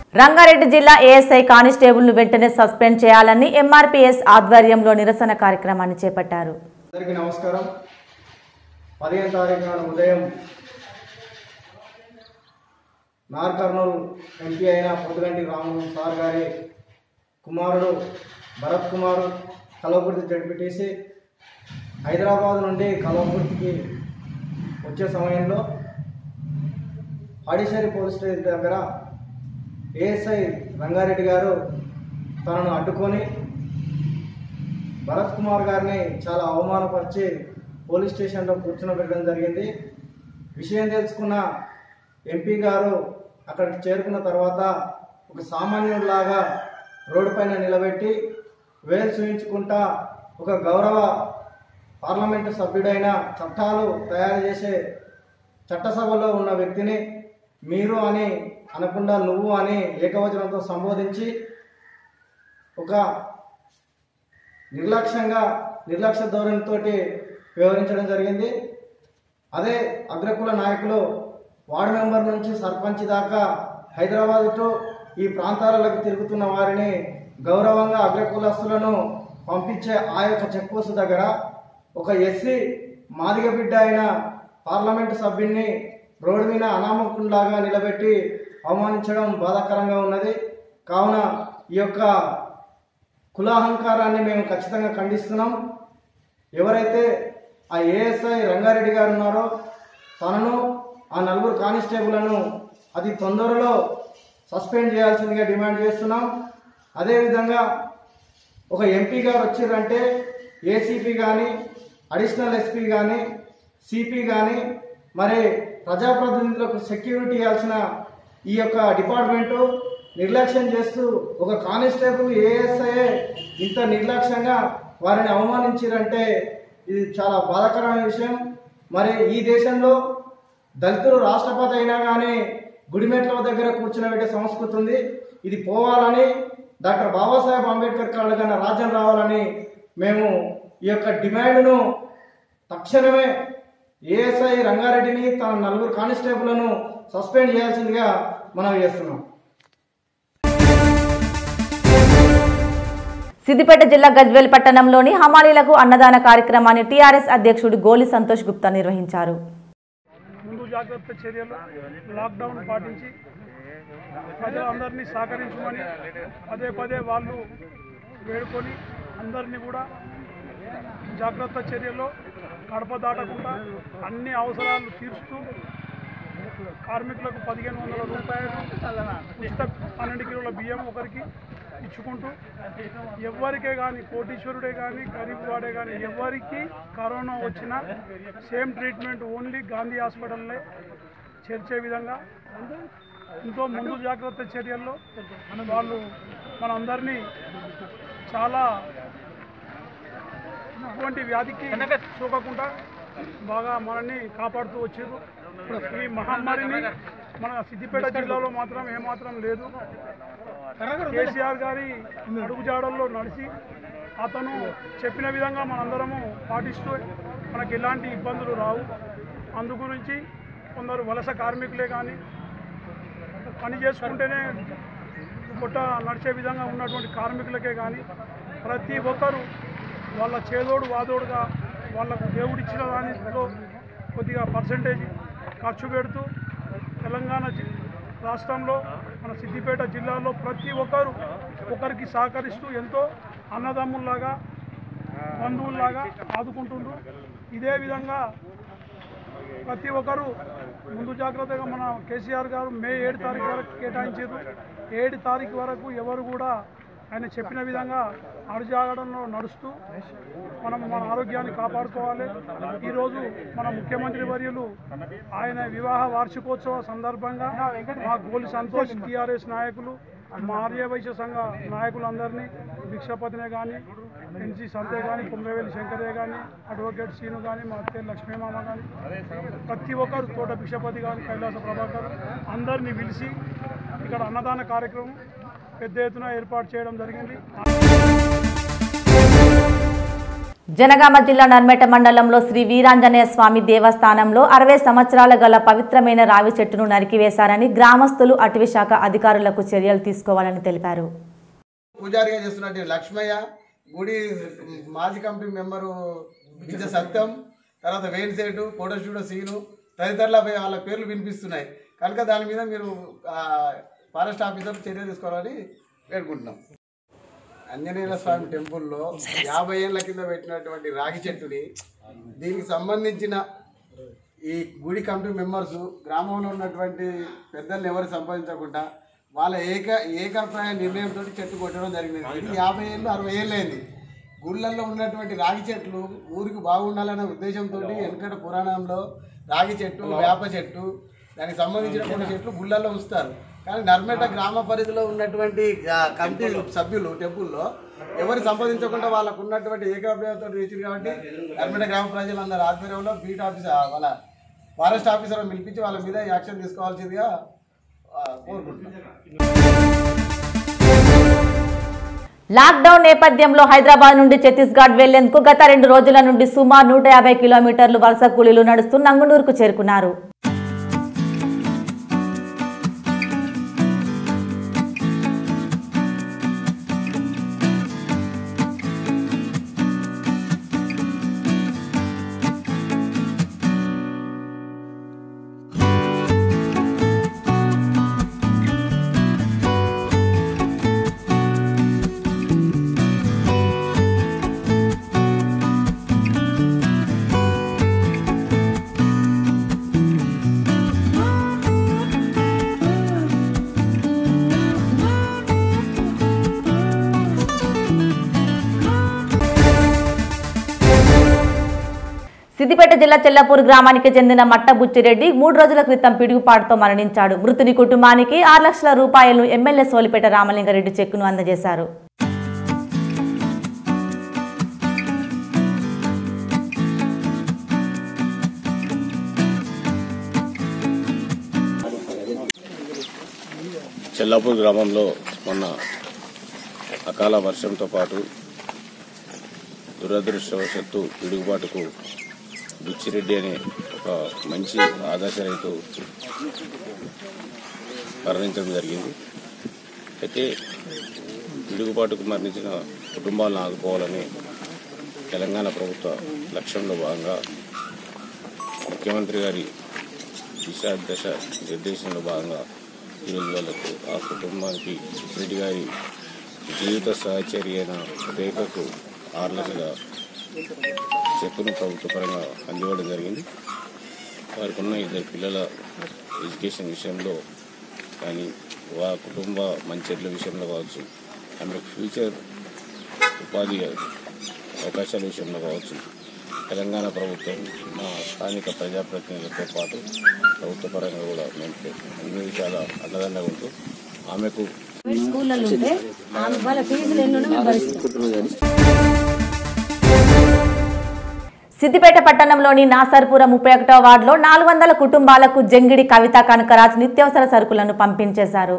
రంగారెడ్డి జిల్లా ఏఎస్ఐ కానిస్టేబుల్ను వెంటనే సస్పెండ్ చేయాలని ఎంఆర్పీఎస్ ఆధ్వర్యంలో నిరసన కార్యక్రమాన్ని చేపట్టారు అందరికీ నమస్కారం పదిహేను తారీఖు నాడు ఉదయం నార్ కర్నూలు ఎంపీ అయిన పొద్దుగంటి రాము సార్ గారి కుమారుడు భరత్ కుమార్ కలవకుర్తి జడ్పీటీసీ హైదరాబాద్ నుండి కలవకుర్తికి వచ్చే సమయంలో ఆడిషేరి పోలీస్ స్టేషన్ దగ్గర ఏఎస్ఐ రంగారెడ్డి గారు తనను అడ్డుకొని భరత్ కుమార్ గారిని చాలా అవమానపరిచి పోలీస్ స్టేషన్లో కూర్చునబెట్టడం జరిగింది విషయం తెలుసుకున్న ఎంపీ గారు అక్కడికి చేరుకున్న తర్వాత ఒక సామాన్యుడిలాగా రోడ్డు పైన నిలబెట్టి వేలు చూయించుకుంటా ఒక గౌరవ పార్లమెంటు సభ్యుడైన చట్టాలు తయారు చేసే చట్టసభలో ఉన్న వ్యక్తిని మీరు అని అనకుండా నువ్వు అని ఏకవచనంతో సంబోధించి ఒక నిర్లక్ష్యంగా నిర్లక్ష్య ధోరణితో వ్యవహరించడం జరిగింది అదే అగ్రకుల నాయకులు వార్డు మెంబర్ నుంచి సర్పంచ్ దాకా హైదరాబాద్ టు ఈ ప్రాంతాలకు తిరుగుతున్న వారిని గౌరవంగా అగ్రకులస్తులను పంపించే ఆ యొక్క చెక్ పోస్ట్ దగ్గర ఒక ఎస్సీ మాదిగ బిడ్డ అయిన పార్లమెంటు సభ్యుడిని రోడ్డు మీద అనామకులాగా నిలబెట్టి అవమానించడం బాధాకరంగా ఉన్నది కావున ఈ యొక్క కులాహంకారాన్ని మేము ఖచ్చితంగా ఖండిస్తున్నాం ఎవరైతే ఆ ఏఎస్ఐ రంగారెడ్డి గారు ఉన్నారో తనను ఆ నలుగురు కానిస్టేబుల్ను అతి తొందరలో సస్పెండ్ చేయాల్సిందిగా డిమాండ్ చేస్తున్నాం అదేవిధంగా ఒక ఎంపీ గారు వచ్చిర్రంటే ఏసీపీ కానీ అడిషనల్ ఎస్పీ కానీ సిపి కానీ మరి ప్రజాప్రతినిధులకు సెక్యూరిటీ ఇవ్వాల్సిన ఈ యొక్క డిపార్ట్మెంటు నిర్లక్ష్యం చేస్తూ ఒక కానిస్టేబుల్ ఏఎస్ఐ ఇంత నిర్లక్ష్యంగా వారిని అవమానించారంటే ఇది చాలా బాధాకరమైన విషయం మరి ఈ దేశంలో దళితులు రాష్ట్రపతి అయినా కానీ గుడిమెట్ల దగ్గర కూర్చునబెట్టే సంస్కృతి ఉంది ఇది పోవాలని డాక్టర్ బాబాసాహెబ్ అంబేద్కర్ కళ్ళగన్న రాజ్యం రావాలని మేము ఈ యొక్క డిమాండ్ను తక్షణమే ఏఎస్ఐ రంగారెడ్డిని తన నలుగురు కానిస్టేబుల్ను సస్పెండ్ చేయాల్సిందిగా మనం చేస్తున్నాం సిద్దిపేట జిల్లా గజ్వేల్ పట్టణంలోని హమాలీలకు అన్నదాన కార్యక్రమాన్ని టీఆర్ఎస్ అధ్యక్షుడు గోలి సంతోష్ గుప్తా నిర్వహించారు ముందు జాగ్రత్త చర్యలు లాక్డౌన్ పాటించి ప్రజలందరినీ సహకరించమని పదే పదే వాళ్ళు వేడుకొని అందరినీ కూడా జాగ్రత్త చర్యలో కడప దాటకుండా అన్ని అవసరాలు తీరుస్తూ కార్మికులకు పదిహేను వందల రూపాయలు ఉచిత పన్నెండు కిలోల బియ్యం ఒకరికి ఇచ్చుకుంటూ ఎవరికే కానీ కోటీశ్వరుడే కానీ గరీబ్ వాడే కానీ ఎవరికి కరోనా వచ్చినా సేమ్ ట్రీట్మెంట్ ఓన్లీ గాంధీ హాస్పిటల్లే చేర్చే విధంగా ఎంతో ముందు జాగ్రత్త చర్యల్లో వాళ్ళు మనందరినీ చాలా ఇటువంటి వ్యాధికి సోకకుండా బాగా మనల్ని కాపాడుతూ వచ్చారు ఈ మహమ్మారిని మన సిద్దిపేట జిల్లాలో మాత్రం ఏమాత్రం లేదు కేసీఆర్ గారి అడుగుజాడల్లో నడిచి అతను చెప్పిన విధంగా మనందరము పాటిస్తూ మనకి ఎలాంటి ఇబ్బందులు రావు అందు గురించి కొందరు వలస కార్మికులే కానీ పని చేసుకుంటేనే పుట్ట నడిచే విధంగా ఉన్నటువంటి కార్మికులకే కానీ ప్రతి ఒక్కరూ వాళ్ళ చేదోడు వాదోడుగా వాళ్ళకు దేవుడిచ్చిన దానిలో కొద్దిగా పర్సంటేజ్ ఖర్చు పెడుతూ తెలంగాణ జి- రాష్ట్రంలో మన సిద్దిపేట జిల్లాలో ప్రతి ఒక్కరు ఒకరికి సహకరిస్తూ ఎంతో అన్నదమ్ముల్లాగా బంధువుల్లాగా ఆదుకుంటుండ్రు ఇదే విధంగా ప్రతి ఒక్కరు ముందు జాగ్రత్తగా మన కేసీఆర్ గారు మే ఏడు తారీఖు వరకు కేటాయించారు ఏడు తారీఖు వరకు ఎవరు కూడా ఆయన చెప్పిన విధంగా అడుజాగడంలో నడుస్తూ మనం మన ఆరోగ్యాన్ని కాపాడుకోవాలి ఈరోజు మన ముఖ్యమంత్రి వర్యులు ఆయన వివాహ వార్షికోత్సవ సందర్భంగా మా గోలి సంతోష్ టీఆర్ఎస్ నాయకులు మా ఆర్యవైశ్య సంఘ నాయకులందరినీ భిక్షపతినే కానీ ఎన్సీ సంతే కానీ కుమ్రవేలి శంకరే కానీ అడ్వకేట్ సీను కానీ మా అత్తే లక్ష్మీమామ కానీ ప్రతి ఒక్కరు తోట భిక్షపతి కానీ కైలాస ప్రభాకర్ అందరినీ పిలిచి ఇక్కడ అన్నదాన కార్యక్రమం పెద్ద ఎత్తున ఏర్పాటు చేయడం జరిగింది జనగామ జిల్లా నర్మేట మండలంలో శ్రీ వీరాంజనేయ స్వామి దేవస్థానంలో అరవై సంవత్సరాల గల పవిత్రమైన రావి చెట్టును నరికివేశారని గ్రామస్తులు అటవీ శాఖ అధికారులకు చర్యలు తీసుకోవాలని తెలిపారు పూజారిగా చేస్తున్నట్టు లక్ష్మయ్య గుడి మాజీ కమిటీ మెంబరు విజయ సత్యం తర్వాత వేణిసేటు ఫోటో స్టూడియో సీను తదితరుల పై- వాళ్ళ పేర్లు వినిపిస్తున్నాయి కనుక దాని మీద మీరు ఆ, ఫారెస్ట్ ఆఫీసర్ చర్య తీసుకోవాలని వేడుకుంటున్నాం ఆంజనేయ స్వామి టెంపుల్లో యాభై ఏళ్ళ కింద పెట్టినటువంటి రాగి చెట్టుని దీనికి సంబంధించిన ఈ గుడి కమిటీ మెంబర్స్ గ్రామంలో ఉన్నటువంటి పెద్దల్ని ఎవరు సంపాదించకుండా వాళ్ళ ఏక ఏకాభిప్రాయ నిర్ణయంతో చెట్టు కొట్టడం జరిగింది ఇది యాభై ఏళ్ళు అరవై ఏళ్ళు అయింది గుళ్ళల్లో ఉన్నటువంటి రాగి చెట్లు ఊరికి బాగుండాలనే ఉద్దేశంతో వెనకట పురాణంలో రాగి చెట్టు వేప చెట్టు దానికి సంబంధించిన కొన్ని చెట్లు గుళ్ళల్లో ఉంచుతారు కానీ నర్మేట గ్రామ పరిధిలో ఉన్నటువంటి ఆ, కమిటీ సభ్యులు టెంపుల్లో ఎవరు సంపాదించకుండా వాళ్ళకు ఉన్నటువంటి ఏకాభిప్రాయంతో రీచింది కాబట్టి నర్మేట గ్రామ ప్రజలందరూ ఆధ్వర్యంలో బీట్ ఆఫీసర్ వాళ్ళ ఫారెస్ట్ ఆఫీసర్ పిలిపించి వాళ్ళ మీద యాక్షన్ తీసుకోవాల్సిందిగా ఆ, కోరుకుంటున్నాను లాక్డౌన్ నేపథ్యంలో హైదరాబాద్ నుండి ఛత్తీస్గఢ్ వెళ్లేందుకు గత రెండు రోజుల నుండి సుమారు నూట యాభై కిలోమీటర్లు వలస కూలీలు నడుస్తూ నంగునూరుకు చేరుకున్నారు సిద్దిపేట జిల్లా చెల్లపూర్ గ్రామానికి చెందిన మట్ట బుచ్చిరెడ్డి మూడు రోజుల క్రితం పిడుగుపాటుతో మరణించాడు మృతుని కుటుంబానికి ఆరు లక్షల రూపాయలను ఎమ్మెల్యే సోలిపేట రామలింగారెడ్డి చెక్కును అందజేశారు చెల్లాపూర్ గ్రామంలో మొన్న అకాల వర్షంతో పాటు దురదృష్టవశత్తు పిడుగుబాటుకు బుచ్చిరెడ్డి అనే ఒక మంచి ఆదర్శ రైతు మరణించడం జరిగింది అయితే పిడుగుబాటుకు మరణించిన కుటుంబాలను ఆదుకోవాలని తెలంగాణ ప్రభుత్వ లక్ష్యంలో భాగంగా ముఖ్యమంత్రి గారి దిశ దశ నిర్దేశంలో భాగంగా ఈరోజు వాళ్ళకు ఆ కుటుంబానికి రెడ్డి గారి జీవిత సహచరి అయిన రేఖకు ఆరు లక్షల చెక్కును ప్రభుత్వ పరంగా అందివ్వడం జరిగింది వారికి ఉన్న ఇద్దరు పిల్లల ఎడ్యుకేషన్ విషయంలో కానీ వా కుటుంబ మంచెట్ల విషయంలో కావచ్చు ఆమె ఫ్యూచర్ ఉపాధి అవకాశాల విషయంలో కావచ్చు తెలంగాణ ప్రభుత్వం మా స్థానిక ప్రజాప్రతినిధులతో పాటు ప్రభుత్వ పరంగా కూడా మేము అన్ని విషయాల అండదండగా ఉంటూ ఆమెకు సిద్దిపేట పట్టణంలోని నాసర్పురం ముప్పై ఒకటో వార్డులో నాలుగు వందల కుటుంబాలకు జంగిడి కవిత కనకరాజ్ నిత్యావసర సరుకులను పంపించేశారు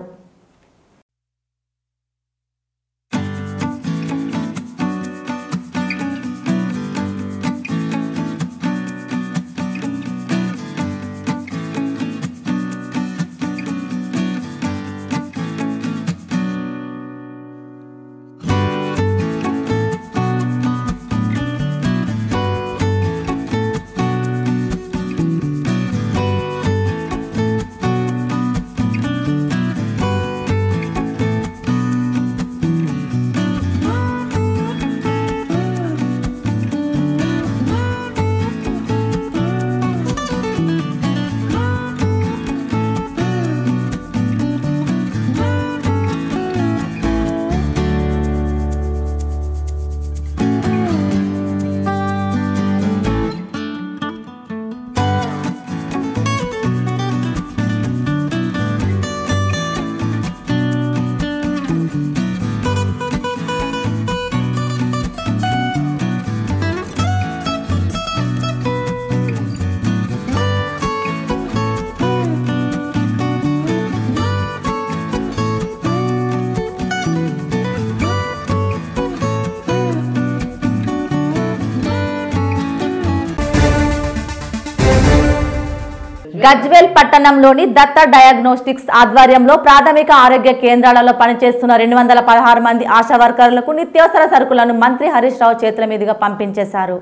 గజ్వేల్ పట్టణంలోని దత్త డయాగ్నోస్టిక్స్ ఆధ్వర్యంలో ప్రాథమిక ఆరోగ్య కేంద్రాలలో పనిచేస్తున్న రెండు వందల పదహారు మంది ఆశా వర్కర్లకు నిత్యావసర సరుకులను మంత్రి హరీష్ రావు చేతుల మీదుగా పంపించేశారు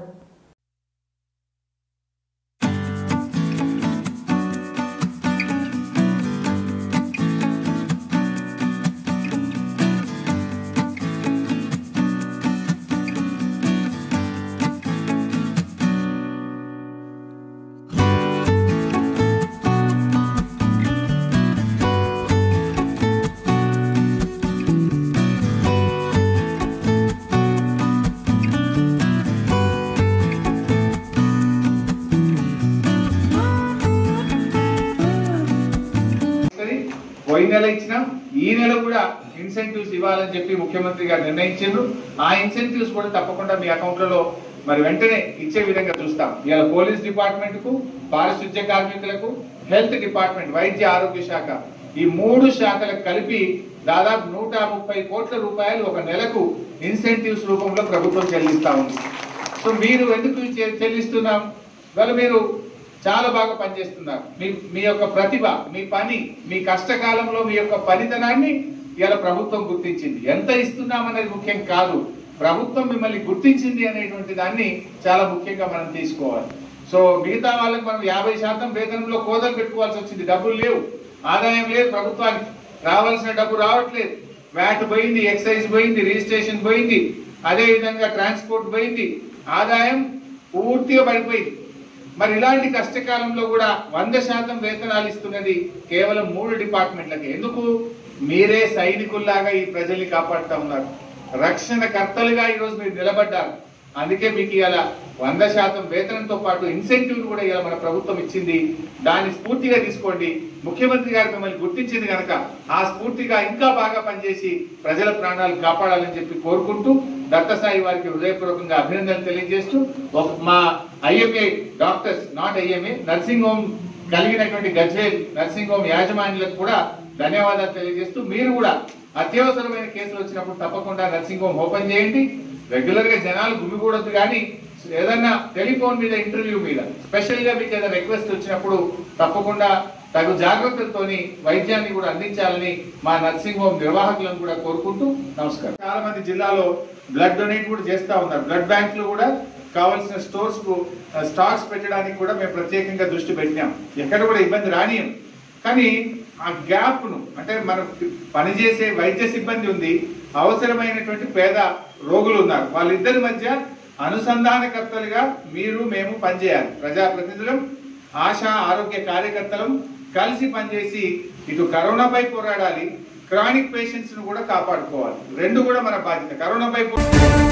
వస్తుంది. పోయిన నెల ఇచ్చినాం ఈ నెల కూడా ఇన్సెంటివ్స్ ఇవ్వాలని చెప్పి ముఖ్యమంత్రి గారు నిర్ణయించారు ఆ ఇన్సెంటివ్స్ కూడా తప్పకుండా మీ అకౌంట్లలో మరి వెంటనే ఇచ్చే విధంగా చూస్తాం ఇవాళ పోలీస్ డిపార్ట్మెంట్ కు పారిశుద్ధ్య కార్మికులకు హెల్త్ డిపార్ట్మెంట్ వైద్య ఆరోగ్య శాఖ ఈ మూడు శాఖలకు కలిపి దాదాపు నూట ముప్పై కోట్ల రూపాయలు ఒక నెలకు ఇన్సెంటివ్స్ రూపంలో ప్రభుత్వం చెల్లిస్తా ఉంది సో మీరు ఎందుకు చె- చెల్లిస్తున్నాం ఇవాళ మీరు చాలా బాగా పనిచేస్తున్నారు మీ మీ యొక్క ప్రతిభ మీ పని మీ కష్టకాలంలో మీ యొక్క పనితనాన్ని ఇవాళ ప్రభుత్వం గుర్తించింది ఎంత ఇస్తున్నామనేది ముఖ్యం కాదు ప్రభుత్వం మిమ్మల్ని గుర్తించింది అనేటువంటి దాన్ని చాలా ముఖ్యంగా మనం తీసుకోవాలి సో మిగతా వాళ్ళకి మనం యాభై శాతం వేతనంలో కోదలు పెట్టుకోవాల్సి వచ్చింది డబ్బులు లేవు ఆదాయం లేదు ప్రభుత్వానికి రావాల్సిన డబ్బు రావట్లేదు వ్యాట్ పోయింది ఎక్సైజ్ పోయింది రిజిస్ట్రేషన్ పోయింది అదే విధంగా ట్రాన్స్పోర్ట్ పోయింది ఆదాయం పూర్తిగా పడిపోయింది మరి ఇలాంటి కష్టకాలంలో కూడా వంద శాతం వేతనాలు ఇస్తున్నది కేవలం మూడు డిపార్ట్మెంట్లకి ఎందుకు మీరే సైనికుల్లాగా ఈ ప్రజల్ని కాపాడుతా ఉన్నారు రక్షణ కర్తలుగా ఈరోజు మీరు నిలబడ్డారు అందుకే మీకు ఇలా వంద శాతం వేతనంతో పాటు ఇన్సెంటివ్ కూడా ఇలా మన ప్రభుత్వం ఇచ్చింది దాన్ని స్ఫూర్తిగా తీసుకోండి ముఖ్యమంత్రి గారు మిమ్మల్ని గుర్తించింది కనుక ఆ స్ఫూర్తిగా ఇంకా బాగా పనిచేసి ప్రజల ప్రాణాలు కాపాడాలని చెప్పి కోరుకుంటూ దత్తసాయి వారికి హృదయపూర్వకంగా అభినందనలు తెలియజేస్తూ ఒక మా IMA doctors not IMA nursing home కలిగినటువంటి గజ్వేల్ నర్సింగ్ హోమ్ యాజమాన్యులకు కూడా ధన్యవాదాలు తెలియజేస్తూ మీరు కూడా అత్యవసరమైన కేసులు వచ్చినప్పుడు తప్పకుండా నర్సింగ్ హోమ్ ఓపెన్ చేయండి రెగ్యులర్ గా జనాలు గుమిగూడదు కానీ ఏదన్నా టెలిఫోన్ మీద ఇంటర్వ్యూ మీద స్పెషల్ గా మీకు ఏదైనా రిక్వెస్ట్ వచ్చినప్పుడు తప్పకుండా తగు జాగ్రత్తలతోని వైద్యాన్ని కూడా అందించాలని మా నర్సింగ్ హోమ్ నిర్వాహకులను కూడా కోరుకుంటూ నమస్కారం చాలా మంది జిల్లాలో బ్లడ్ డొనేట్ కూడా చేస్తా ఉన్నారు బ్లడ్ బ్యాంకులు కూడా కావాల్సిన స్టోర్స్ కు స్టాక్స్ పెట్టడానికి కూడా మేము ప్రత్యేకంగా దృష్టి పెట్టినాం ఎక్కడ కూడా ఇబ్బంది రానియం కానీ ఆ గ్యాప్ ను అంటే మనం పనిచేసే వైద్య సిబ్బంది ఉంది అవసరమైనటువంటి పేద రోగులు ఉన్నారు వాళ్ళిద్దరి మధ్య అనుసంధానకర్తలుగా మీరు మేము పనిచేయాలి ప్రజాప్రతినిధులం ఆశా ఆరోగ్య కార్యకర్తలం కలిసి పనిచేసి ఇటు కరోనాపై పోరాడాలి క్రానిక్ పేషెంట్స్ ను కూడా కాపాడుకోవాలి రెండు కూడా మన బాధ్యత కరోనాపై పో-